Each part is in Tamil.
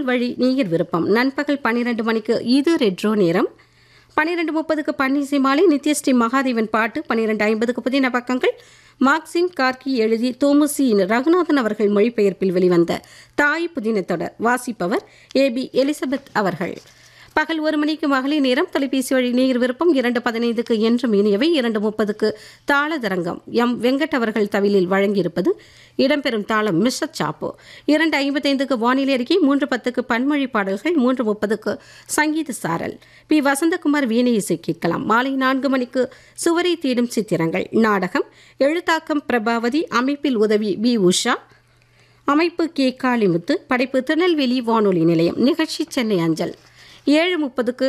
வழி நீர் விருப்பம் நண்பகல் பன்னிரண்டு மணிக்கு இது ரெட்ரோ நேரம் பன்னிரெண்டு முப்பதுக்கு பன்னிசை மாலை நித்யஸ்ரீ மகாதேவன் பாட்டு பன்னிரெண்டு ஐம்பதுக்கு புதின பக்கங்கள் மார்க்சிம் கார்கி எழுதி தோமுசியின் ரகுநாதன் அவர்கள் மொழிபெயர்ப்பில் வெளிவந்த தாய் புதின தொடர் வாசிப்பவர் ஏ பி எலிசபெத் அவர்கள் பகல் ஒரு மணிக்கு மகளிர் நேரம் தொலைபேசி வழி நீர் விருப்பம் இரண்டு பதினைந்துக்கு என்றும் இனியவை இரண்டு முப்பதுக்கு தாளதரங்கம் எம் வெங்கட் அவர்கள் தவிலில் வழங்கியிருப்பது இடம்பெறும் தாளம் மிஸ்ஸத் சாப்போ இரண்டு ஐம்பத்தைந்துக்கு வானிலை அறிக்கை மூன்று பத்துக்கு பன்மொழி பாடல்கள் மூன்று முப்பதுக்கு சங்கீத சாரல் பி வசந்தகுமார் வீணை இசை கேட்கலாம் மாலை நான்கு மணிக்கு சுவரை தேடும் சித்திரங்கள் நாடகம் எழுத்தாக்கம் பிரபாவதி அமைப்பில் உதவி பி உஷா அமைப்பு கே காளிமுத்து படைப்பு திருநெல்வேலி வானொலி நிலையம் நிகழ்ச்சி சென்னை அஞ்சல் ஏழு முப்பதுக்கு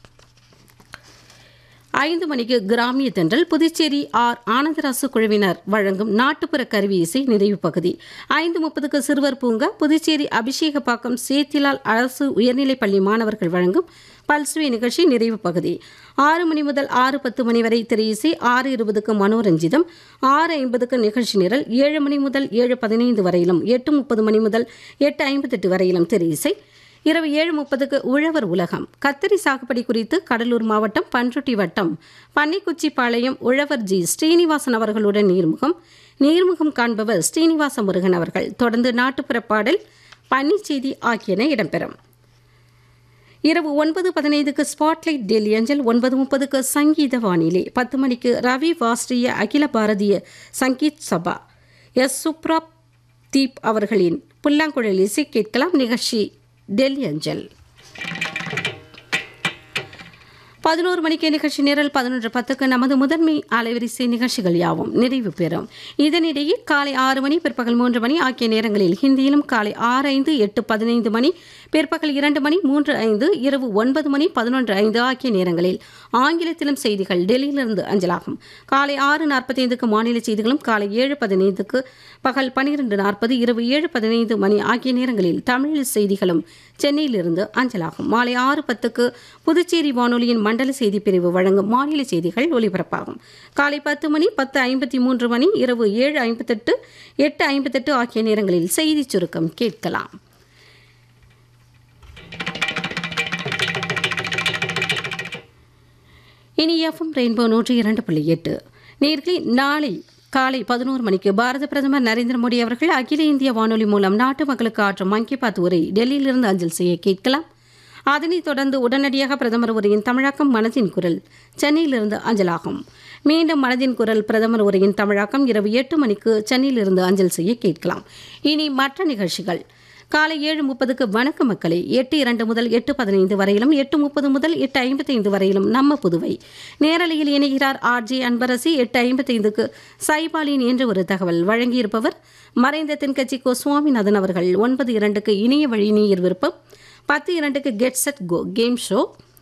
ஐந்து மணிக்கு கிராமிய தென்றல் புதுச்சேரி ஆர் ஆனந்தராசு குழுவினர் வழங்கும் நாட்டுப்புற கருவி இசை நிறைவு பகுதி ஐந்து முப்பதுக்கு சிறுவர் பூங்கா புதுச்சேரி அபிஷேகப்பாக்கம் சேத்திலால் அரசு உயர்நிலைப் பள்ளி மாணவர்கள் வழங்கும் பல்சுவை நிகழ்ச்சி நிறைவு பகுதி ஆறு மணி முதல் ஆறு பத்து மணி வரை திரை இசை ஆறு இருபதுக்கு மனோரஞ்சிதம் ஆறு ஐம்பதுக்கு நிகழ்ச்சி நிரல் ஏழு மணி முதல் ஏழு பதினைந்து வரையிலும் எட்டு முப்பது மணி முதல் எட்டு ஐம்பத்தெட்டு வரையிலும் திரை இசை இரவு ஏழு முப்பதுக்கு உழவர் உலகம் கத்தரி சாகுபடி குறித்து கடலூர் மாவட்டம் பன்ருட்டி வட்டம் பன்னிக்குச்சிப்பாளையம் உழவர் ஜி ஸ்ரீனிவாசன் அவர்களுடன் நீர்முகம் நீர்முகம் காண்பவர் ஸ்ரீனிவாச முருகன் அவர்கள் தொடர்ந்து நாட்டுப்புற பாடல் பன்னிச்செய்தி ஆகியன இடம்பெறும் இரவு ஒன்பது பதினைந்துக்கு ஸ்பாட்லைட் டெல்லி அஞ்சல் ஒன்பது முப்பதுக்கு சங்கீத வானிலை பத்து மணிக்கு ரவி வாஸ்ரிய அகில பாரதிய சங்கீத் சபா எஸ் சுப்ரா தீப் அவர்களின் புல்லாங்குழல் இசை கேட்கலாம் நிகழ்ச்சி டெல்லி அஞ்சல் பதினோரு மணிக்கு நிகழ்ச்சி நிரல் பதினொன்று பத்துக்கு நமது முதன்மை அலைவரிசை நிகழ்ச்சிகள் யாவும் நிறைவு பெறும் இதனிடையே காலை ஆறு மணி பிற்பகல் மூன்று மணி ஆகிய நேரங்களில் ஹிந்தியிலும் காலை ஆறு ஐந்து எட்டு பதினைந்து மணி பிற்பகல் இரண்டு மணி மூன்று ஐந்து இரவு ஒன்பது மணி பதினொன்று ஐந்து ஆகிய நேரங்களில் ஆங்கிலத்திலும் செய்திகள் டெல்லியிலிருந்து அஞ்சலாகும் காலை ஆறு நாற்பத்தைந்துக்கு மாநில செய்திகளும் காலை ஏழு பதினைந்துக்கு பகல் பனிரெண்டு நாற்பது இரவு ஏழு பதினைந்து மணி ஆகிய நேரங்களில் தமிழ் செய்திகளும் சென்னையிலிருந்து அஞ்சலாகும் மாலை ஆறு பத்துக்கு புதுச்சேரி வானொலியின் மண்டல செய்தி பிரிவு வழங்கும் மாநில செய்திகள் ஒலிபரப்பாகும் காலை பத்து மணி பத்து ஐம்பத்தி மூன்று மணி இரவு ஏழு ஐம்பத்தெட்டு எட்டு ஐம்பத்தெட்டு ஆகிய நேரங்களில் செய்தி சுருக்கம் கேட்கலாம் இனி எஃப்எம் ரெயின்போ நூற்றி இரண்டு புள்ளி எட்டு நேர்களே நாளை காலை பதினோரு மணிக்கு பாரத பிரதமர் நரேந்திர மோடி அவர்கள் அகில இந்திய வானொலி மூலம் நாட்டு மக்களுக்கு ஆற்றும் மன் கி பாத் உரை டெல்லியிலிருந்து அஞ்சல் செய்ய கேட்கலாம் அதனைத் தொடர்ந்து உடனடியாக பிரதமர் உரையின் தமிழாக்கம் மனதின் குரல் சென்னையிலிருந்து அஞ்சலாகும் மீண்டும் மனதின் குரல் பிரதமர் உரையின் தமிழாக்கம் இரவு எட்டு மணிக்கு சென்னையிலிருந்து அஞ்சல் செய்ய கேட்கலாம் இனி மற்ற நிகழ்ச்சிகள் காலை ஏழு முப்பதுக்கு வணக்க மக்களை எட்டு இரண்டு முதல் எட்டு பதினைந்து வரையிலும் எட்டு முப்பது முதல் எட்டு ஐம்பத்தைந்து வரையிலும் நம்ம புதுவை நேரலையில் இணைகிறார் ஆர்ஜே அன்பரசி எட்டு ஐம்பத்தைந்துக்கு சைபாலின் என்ற ஒரு தகவல் வழங்கியிருப்பவர் மறைந்த தென்கட்சி கோ சுவாமிநாதன் அவர்கள் ஒன்பது இரண்டுக்கு இணைய வழி நீர் விருப்பம் பத்து இரண்டுக்கு get set go game show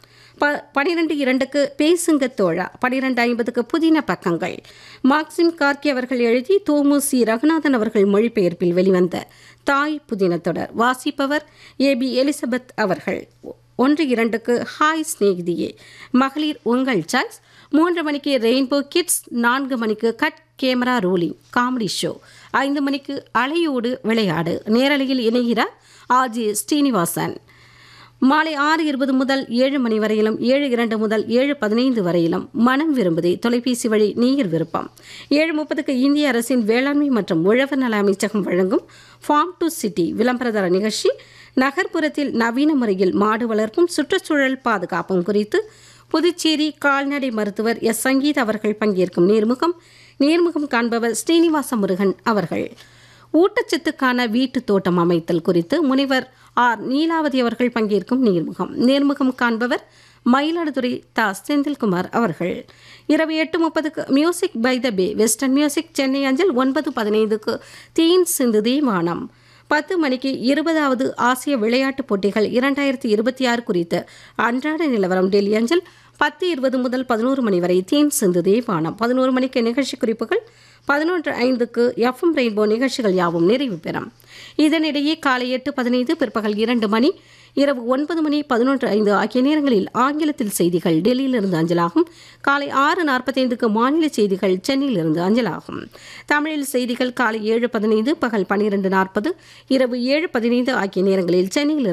ப பனிரெண்டு இரண்டுக்கு பேசுங்க தோழா பனிரெண்டு ஐம்பதுக்கு புதின பக்கங்கள் மார்க்சிம் கார்கி அவர்கள் எழுதி தோமு சி ரகுநாதன் அவர்கள் மொழிபெயர்ப்பில் வெளிவந்த தாய் புதின தொடர் வாசிப்பவர் ஏ பி எலிசபெத் அவர்கள் ஒன்று இரண்டுக்கு ஹாய் ஸ்நேகிதியே மகளிர் உங்கள் சாய்ஸ் மூன்று மணிக்கு ரெயின்போ கிட்ஸ் நான்கு மணிக்கு cut camera rolling comedy show ஐந்து மணிக்கு அலையோடு விளையாடு நேரலையில் இணைகிறார் ஆர்ஜி ஸ்ரீனிவாசன் மாலை ஆறு இருபது முதல் ஏழு மணி வரையிலும் ஏழு இரண்டு முதல் ஏழு பதினைந்து வரையிலும் மனம் விரும்புதே தொலைபேசி வழி நீர் விருப்பம் ஏழு முப்பதுக்கு இந்திய அரசின் வேளாண்மை மற்றும் உழவர் நல அமைச்சகம் வழங்கும் ஃபார்ம் டு சிட்டி விளம்பரதர நிகழ்ச்சி நகர்ப்புறத்தில் நவீன முறையில் மாடு வளர்ப்பும் சுற்றுச்சூழல் பாதுகாப்பும் குறித்து புதுச்சேரி கால்நடை மருத்துவர் எஸ் சங்கீத் அவர்கள் பங்கேற்கும் நேர்முகம் நேர்முகம் காண்பவர் ஸ்ரீனிவாச முருகன் அவர்கள் ஊட்டச்சத்துக்கான வீட்டு தோட்டம் அமைத்தல் குறித்து முனைவர் ஆர் நீலாவதி அவர்கள் பங்கேற்கும் நேர்முகம் நேர்முகம் காண்பவர் மயிலாடுதுறை தா செந்தில்குமார் அவர்கள் இரவு எட்டு முப்பதுக்கு music by the bay western music Chennai அஞ்சல் ஒன்பது பதினைந்துக்கு தீன் சிந்துதி வானம் பத்து மணிக்கு இருபதாவது ஆசிய விளையாட்டுப் போட்டிகள் இரண்டாயிரத்தி இருபத்தி ஆறு குறித்த அன்றாட நிலவரம் டெல்லி அஞ்சல் பத்து இருபது முதல் பதினோரு மணி வரை தீன் சிந்துதே வானம் பதினோரு மணிக்கு நிகழ்ச்சி குறிப்புகள் பதினொன்று ஐந்துக்கு எஃப்எம் ரெயின்போ நிகழ்ச்சிகள் யாவும் நிறைவு பெறும் இதனிடையே காலை எட்டு பதினைந்து பிற்பகல் இரண்டு மணி இரவு ஒன்பது மணி பதினொன்று ஐந்து ஆகிய நேரங்களில் ஆங்கிலத்தில் செய்திகள் டெல்லியிலிருந்து அஞ்சலாகும் காலை ஆறு நாற்பத்தைந்துக்கு மாநில செய்திகள் சென்னையிலிருந்து அஞ்சலாகும் தமிழில் செய்திகள் காலை ஏழு பதினைந்து பகல் பன்னிரண்டு நாற்பது இரவு ஏழு பதினைந்து ஆகிய நேரங்களில் சென்னையில்